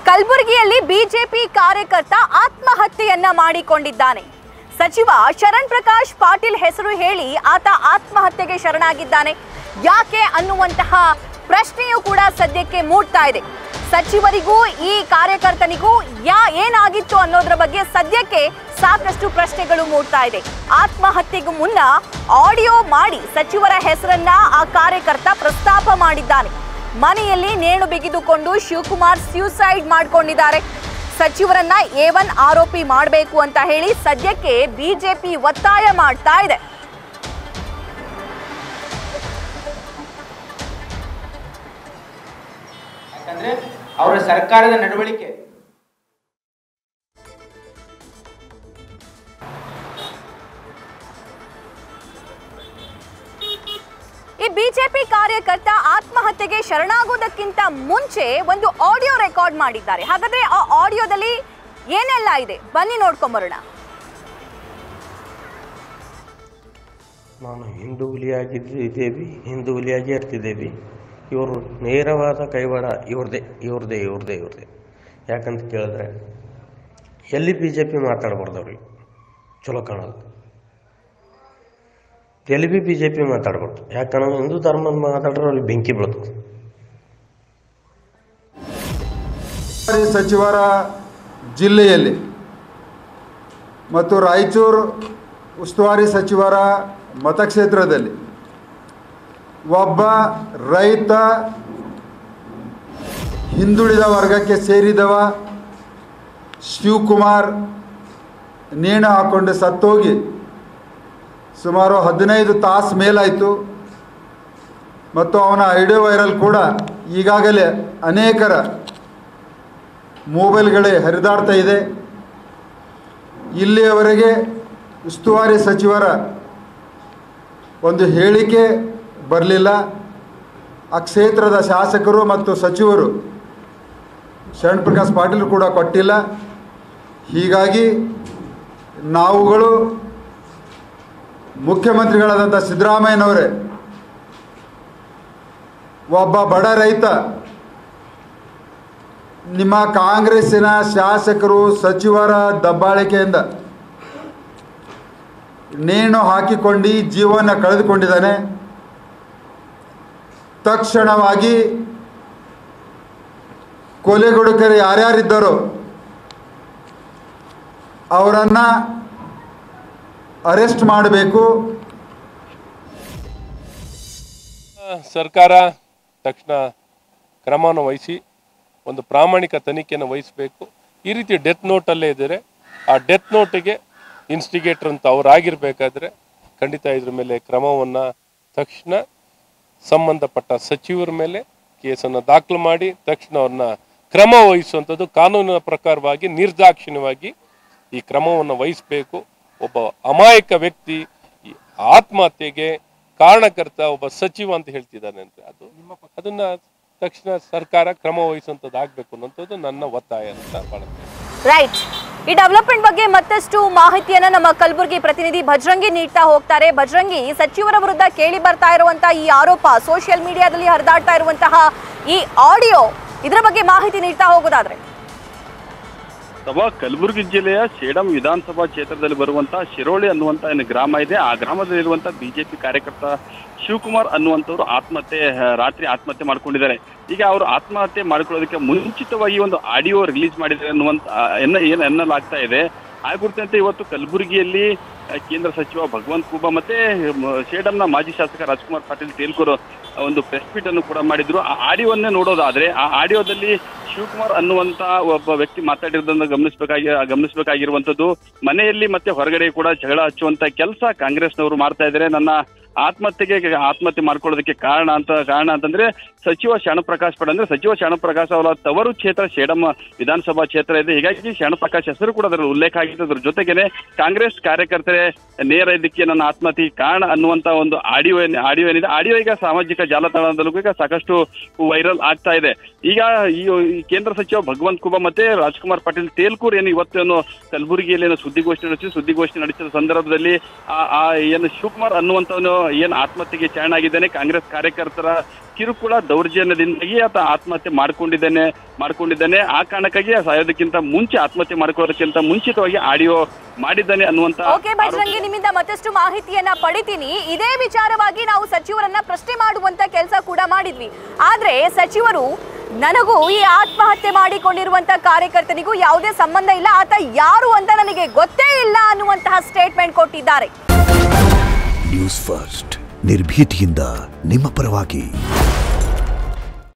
ಕಲಬುರಗಿಯಲ್ಲಿ ಬಿಜೆಪಿ ಕಾರ್ಯಕರ್ತ ಆತ್ಮಹತ್ಯೆಯನ್ನ ಮಾಡಿಕೊಂಡಿದ್ದಾನೆ ಸಚಿವ ಶರಣ್ ಪ್ರಕಾಶ್ ಪಾಟೀಲ್ ಹೆಸರು ಹೇಳಿ ಆತ ಆತ್ಮಹತ್ಯೆಗೆ ಶರಣಾಗಿದ್ದಾನೆ ಯಾಕೆ ಅನ್ನುವಂತಹ ಪ್ರಶ್ನೆಯೂ ಕೂಡ ಸದ್ಯಕ್ಕೆ ಮೂಡ್ತಾ ಇದೆ ಸಚಿವರಿಗೂ ಈ ಕಾರ್ಯಕರ್ತನಿಗೂ ಯಾ ಏನಾಗಿತ್ತು ಅನ್ನೋದ್ರ ಬಗ್ಗೆ ಸದ್ಯಕ್ಕೆ ಸಾಕಷ್ಟು ಪ್ರಶ್ನೆಗಳು ಮೂಡ್ತಾ ಇದೆ ಆತ್ಮಹತ್ಯೆಗೂ ಮುನ್ನ ಆಡಿಯೋ ಮಾಡಿ ಸಚಿವರ ಹೆಸರನ್ನ ಆ ಕಾರ್ಯಕರ್ತ ಪ್ರಸ್ತಾಪ ಮಾಡಿದ್ದಾನೆ ಮನೆಯಲ್ಲಿ ನೇಣು ಬಿಗಿದುಕೊಂಡು ಶಿವಕುಮಾರ್ ಸ್ಯೂಸೈಡ್ ಮಾಡ್ಕೊಂಡಿದ್ದಾರೆ ಸಚಿವರನ್ನ ಎ ಒನ್ ಆರೋಪಿ ಮಾಡಬೇಕು ಅಂತ ಹೇಳಿ ಸದ್ಯಕ್ಕೆ ಬಿಜೆಪಿ ಒತ್ತಾಯ ಮಾಡ್ತಾ ಇದೆ ಯಾಕಂದ್ರೆ ಅವರ ಸರ್ಕಾರದ ನಡವಳಿಕೆ ಈ ಬಿಜೆಪಿ ಕಾರ್ಯಕರ್ತ ಆತ್ಮಹತ್ಯೆಗೆ ಶರಣಾಗೋದಕ್ಕಿಂತ ಮುಂಚೆ ಒಂದು ಆಡಿಯೋ ರೆಕಾರ್ಡ್ ಮಾಡಿದ್ದಾರೆ ಹಾಗಾದ್ರೆ ಆ ಆಡಿಯೋದಲ್ಲಿ ಏನೆಲ್ಲ ಇದೆ ಬನ್ನಿ ನೋಡ್ಕೊಂಬರೋಣ ನಾನು ಹಿಂದೂ ಹುಲಿಯಾಗಿದ್ದು ಇದ್ದೇವೆ ಹಿಂದೂ ಹುಲಿಯಾಗಿ ಇರ್ತಿದ್ದೇವೆ ಇವರು ನೇರವಾದ ಕೈವಾಡ ಇವ್ರದೇ ಇವ್ರದೇ ಇವ್ರದೇ ಇವ್ರದೇ ಯಾಕಂತ ಕೇಳಿದ್ರೆ ಎಲ್ಲಿ ಬಿ ಜೆ ಪಿ ಮಾತಾಡ್ಬಾರ್ದು ಅವ್ರಿಗೆ ಚಲೋ ಕಾಣಲ್ಲ ಎಲ್ಲಿ ಬಿ ಬಿ ಜೆ ಪಿ ಮಾತಾಡ್ಬಾರ್ದು ಯಾಕಂದ್ರೆ ಹಿಂದೂ ಧರ್ಮದ ಮಾತಾಡ್ರೆ ಅವ್ರಿಗೆ ಬೆಂಕಿ ಬೀಳ್ತದೆ ಉಸ್ತುವಾರಿ ಸಚಿವರ ಜಿಲ್ಲೆಯಲ್ಲಿ ಮತ್ತು ರಾಯಚೂರು ಉಸ್ತುವಾರಿ ಸಚಿವರ ಮತಕ್ಷೇತ್ರದಲ್ಲಿ ಒಬ್ಬ ರೈತ ಹಿಂದುಳಿದ ವರ್ಗಕ್ಕೆ ಸೇರಿದವ ಶಿವಕುಮಾರ್ ನೇಣು ಹಾಕ್ಕೊಂಡು ಸತ್ತೋಗಿ ಸುಮಾರು ಹದಿನೈದು ತಾಸು ಮೇಲಾಯಿತು ಮತ್ತು ಅವನ ಆಡಿಯೋ ವೈರಲ್ ಕೂಡ ಈಗಾಗಲೇ ಅನೇಕರ ಮೊಬೈಲ್ಗಳೇ ಹರಿದಾಡ್ತಾ ಇದೆ ಇಲ್ಲಿಯವರೆಗೆ ಉಸ್ತುವಾರಿ ಸಚಿವರ ಒಂದು ಹೇಳಿಕೆ ಬರಲಿಲ್ಲ ಆ ಕ್ಷೇತ್ರದ ಶಾಸಕರು ಮತ್ತು ಸಚಿವರು ಶರಣ್ ಪ್ರಕಾಶ್ ಪಾಟೀಲ್ ಕೂಡ ಕೊಟ್ಟಿಲ್ಲ ಹೀಗಾಗಿ ನಾವುಗಳು ಮುಖ್ಯಮಂತ್ರಿಗಳಾದಂಥ ಸಿದ್ದರಾಮಯ್ಯನವರೇ ಒಬ್ಬ ಬಡ ರೈತ ನಿಮ್ಮ ಕಾಂಗ್ರೆಸ್ಸಿನ ಶಾಸಕರು ಸಚಿವರ ದಬ್ಬಾಳಿಕೆಯಿಂದ ನೇಣು ಹಾಕಿಕೊಂಡು ಜೀವನ ಕಳೆದುಕೊಂಡಿದ್ದಾನೆ ತಕ್ಷಣವಾಗಿ ಕೊಲೆಗಡುಕರು ಯಾರ್ಯಾರಿದ್ದರೋ ಅವರನ್ನು ಅರೆಸ್ಟ್ ಮಾಡಬೇಕು ಸರ್ಕಾರ ತಕ್ಷಣ ಕ್ರಮವನ್ನು ವಹಿಸಿ ಒಂದು ಪ್ರಾಮಾಣಿಕ ತನಿಖೆಯನ್ನು ವಹಿಸಬೇಕು ಈ ರೀತಿ ಡೆತ್ ನೋಟಲ್ಲೇ ಇದ್ದರೆ ಆ ಡೆತ್ ನೋಟಿಗೆ ಇನ್ಸ್ಟಿಗೇಟರ್ ಅಂತ ಅವರಾಗಿರ್ಬೇಕಾದ್ರೆ ಖಂಡಿತ ಇದ್ರ ಮೇಲೆ ಕ್ರಮವನ್ನು ತಕ್ಷಣ ಸಂಬಂಧಪಟ್ಟ ಸಚಿವರ ಮೇಲೆ ಕೇಸನ್ನು ದಾಖಲು ಮಾಡಿ ತಕ್ಷಣ ಅವ್ರನ್ನ ಕ್ರಮ ವಹಿಸುವಂಥದ್ದು ಕಾನೂನಿನ ಪ್ರಕಾರವಾಗಿ ನಿರ್ದಾಕ್ಷಿಣ್ಯವಾಗಿ ಈ ಕ್ರಮವನ್ನು ವಹಿಸಬೇಕು ಒಬ್ಬ ಅಮಾಯಕ ವ್ಯಕ್ತಿ ಈ ಆತ್ಮಹತ್ಯೆಗೆ ಕಾರಣಕರ್ತ ಒಬ್ಬ ಸಚಿವ ಅಂತ ಹೇಳ್ತಿದ್ದಾನೆ ಅಂತ ಅದು ಅದನ್ನ ತಕ್ಷಣ ಸರ್ಕಾರ ಕ್ರಮ ವಹಿಸುವಂಥದ್ದು ಆಗ್ಬೇಕು ಅನ್ನೋಂಥದ್ದು ನನ್ನ ಒತ್ತಾಯ ಅಂತ ಮಾಡುತ್ತೆ ರೈಟ್ ಈ ಡೆವಲಪ್ಮೆಂಟ್ ಬಗ್ಗೆ ಮತ್ತಷ್ಟು ಮಾಹಿತಿಯನ್ನ ನಮ್ಮ ಕಲಬುರಗಿ ಪ್ರತಿನಿಧಿ ಭಜ್ರಂಗಿ ನೀಡ್ತಾ ಹೋಗ್ತಾರೆ ಭಜ್ರಂಗಿ ಸಚಿವರ ವಿರುದ್ಧ ಕೇಳಿ ಬರ್ತಾ ಇರುವಂತಹ ಈ ಆರೋಪ ಸೋಷಿಯಲ್ ಮೀಡಿಯಾದಲ್ಲಿ ಹರಿದಾಡ್ತಾ ಇರುವಂತಹ ಈ ಆಡಿಯೋ ಇದರ ಬಗ್ಗೆ ಮಾಹಿತಿ ನೀಡ್ತಾ ಹೋಗೋದಾದ್ರೆ ಅಥವಾ ಕಲಬುರಗಿ ಜಿಲ್ಲೆಯ ಸೇಡಂ ವಿಧಾನಸಭಾ ಕ್ಷೇತ್ರದಲ್ಲಿ ಬರುವಂತ ಶಿರೋಳಿ ಅನ್ನುವಂತ ಏನು ಗ್ರಾಮ ಇದೆ ಆ ಗ್ರಾಮದಲ್ಲಿರುವಂತ ಬಿಜೆಪಿ ಕಾರ್ಯಕರ್ತ ಶಿವಕುಮಾರ್ ಅನ್ನುವಂಥವ್ರು ಆತ್ಮಹತ್ಯೆ ಆ, ರಾತ್ರಿ ಆತ್ಮಹತ್ಯೆ ಮಾಡ್ಕೊಂಡಿದ್ದಾರೆ ಈಗ ಅವರು ಆತ್ಮಹತ್ಯೆ ಮಾಡ್ಕೊಳ್ಳೋದಕ್ಕೆ ಮುಂಚಿತವಾಗಿ ಒಂದು ಆಡಿಯೋ ರಿಲೀಸ್ ಮಾಡಿದ್ದಾರೆ ಅನ್ನುವಂತ ಆ, ಎನ್ನ ಏನು ಎನ್ನಲಾಗ್ತಾ ಇದೆ ಆ ಕುರಿತಂತೆ ಇವತ್ತು ಕಲಬುರಗಿಯಲ್ಲಿ ಆ, ಕೇಂದ್ರ ಸಚಿವ ಭಗವಂತ್ ಖೂಬಾ ಮತ್ತೆ ಮ, ಸೇಡಂನ ಮಾಜಿ ಶಾಸಕ ರಾಜ್ಕುಮಾರ್ ಪಾಟೀಲ್ ತೇಲ್ಕೂರು ಒಂದು ಪ್ರೆಸ್ ಮೀಟ್ ಅನ್ನು ಕೂಡ ಮಾಡಿದ್ರು ಆ ಆಡಿಯೋವನ್ನೇ ನೋಡೋದಾದ್ರೆ ಆ ಆಡಿಯೋದಲ್ಲಿ ಶಿವಕುಮಾರ್ ಅನ್ನುವಂತ ಒಬ್ಬ ವ್ಯಕ್ತಿ ಮಾತಾಡಿರೋದನ್ನ ಗಮನಿಸಬೇಕಾಗಿ ಗಮನಿಸಬೇಕಾಗಿರುವಂತದ್ದು ಮನೆಯಲ್ಲಿ ಮತ್ತೆ ಹೊರಗಡೆ ಕೂಡ ಜಗಳ ಹಚ್ಚುವಂತ ಕೆಲಸ ಕಾಂಗ್ರೆಸ್ನವರು ಮಾಡ್ತಾ ಇದ್ದಾರೆ ನನ್ನ ಆತ್ಮಹತ್ಯೆಗೆ ಆತ್ಮಹತ್ಯೆ ಮಾಡ್ಕೊಳ್ಳೋದಕ್ಕೆ ಕಾರಣ ಅಂತ ಕಾರಣ ಅಂತಂದ್ರೆ ಸಚಿವ ಶರಣಪ್ರಕಾಶ್ ಪಡ ಅಂದ್ರೆ ಸಚಿವ ಶರಣಪ್ರಕಾಶ್ ಅವರ ತವರು ಕ್ಷೇತ್ರ ಸೇಡಂ ವಿಧಾನಸಭಾ ಕ್ಷೇತ್ರ ಇದೆ ಹೀಗಾಗಿ ಶರಣಪ್ರಕಾಶ್ ಹೆಸರು ಕೂಡ ಅದರಲ್ಲಿ ಉಲ್ಲೇಖ ಆಗಿದೆ ಅದ್ರ ಜೊತೆಗೇನೆ ಕಾಂಗ್ರೆಸ್ ಕಾರ್ಯಕರ್ತರೇ ನೇರ ಇದಕ್ಕೆ ನನ್ನ ಆತ್ಮಹತ್ಯೆಗೆ ಕಾರಣ ಅನ್ನುವಂತ ಒಂದು ಆಡಿಯೋ ಆಡಿಯೋ ಏನಿದೆ ಆಡಿಯೋ ಈಗ ಸಾಮಾಜಿಕ ಜಾಲತಾಣದಲ್ಲೂ ಈಗ ಸಾಕಷ್ಟು ವೈರಲ್ ಆಗ್ತಾ ಇದೆ ಈಗ ಈ ಈ ಕೇಂದ್ರ ಸಚಿವ ಭಗವಂತ್ ಖೂಬಾ ಮತ್ತೆ ರಾಜ್ಕುಮಾರ್ ಪಾಟೀಲ್ ತೇಲ್ಕೂರ್ ಏನು ಇವತ್ತೇನು ಕಲಬುರಗಿಯಲ್ಲಿ ಏನು ಸುದ್ದಿಗೋಷ್ಠಿ ನಡೆಸಿ ಸುದ್ದಿಗೋಷ್ಠಿ ನಡೆಸಿದ ಸಂದರ್ಭದಲ್ಲಿ ಆ ಆ ಏನು ಶಿವಕುಮಾರ್ ಅನ್ನುವಂಥವನು ಏನ್ ಆತ್ಮಹತ್ಯೆಗೆ ಶರಣಾಗಿದ್ದಾನೆ ಕಾಂಗ್ರೆಸ್ ಕಾರ್ಯಕರ್ತರ ಕಿರುಕುಳ ದೌರ್ಜನ್ಯದಿಂದಾಗಿ ಆತ ಆತ್ಮಹತ್ಯೆ ಮಾಡ್ಕೊಂಡಿದ್ದಾನೆ ಮಾಡ್ಕೊಂಡಿದ್ದಾನೆ ಆ ಕಾರಣಕ್ಕಾಗಿ ಸಾಯೋದಕ್ಕಿಂತ ಮುಂಚೆ ಆತ್ಮಹತ್ಯೆ ಮಾಡ್ಕೋದಕ್ಕಿಂತ ಮುಂಚಿತವಾಗಿ ಆಡಿಯೋ ಮಾಡಿದ್ದಾನೆ ಅನ್ನುವಂತ ಓಕೆ ಬಜರಂಗಿ ನಿಮ್ಮಿಂದ ಮತ್ತಷ್ಟು ಮಾಹಿತಿಯನ್ನ ಪಡಿತೀನಿ ಇದೇ ವಿಚಾರವಾಗಿ ನಾವು ಸಚಿವರನ್ನ ಪ್ರಶ್ನೆ ಮಾಡುವಂತ ಕೆಲಸ ಕೂಡ ಮಾಡಿದ್ವಿ ಆದ್ರೆ ಸಚಿವರು ನನಗೂ ಈ ಆತ್ಮಹತ್ಯೆ ಮಾಡಿಕೊಂಡಿರುವಂತ ಕಾರ್ಯಕರ್ತನಿಗೂ ಯಾವುದೇ ಸಂಬಂಧ ಇಲ್ಲ ಆತ ಯಾರು ಅಂತ ನನಗೆ ಗೊತ್ತೇ ಇಲ್ಲ ಅನ್ನುವಂತಹ ಸ್ಟೇಟ್ಮೆಂಟ್ ಕೊಟ್ಟಿದ್ದಾರೆ ನ್ಯೂಸ್ ಫಸ್ಟ್ ನಿರ್ಭೀತಿಯಿಂದ ನಿಮ್ಮ ಪರವಾಗಿ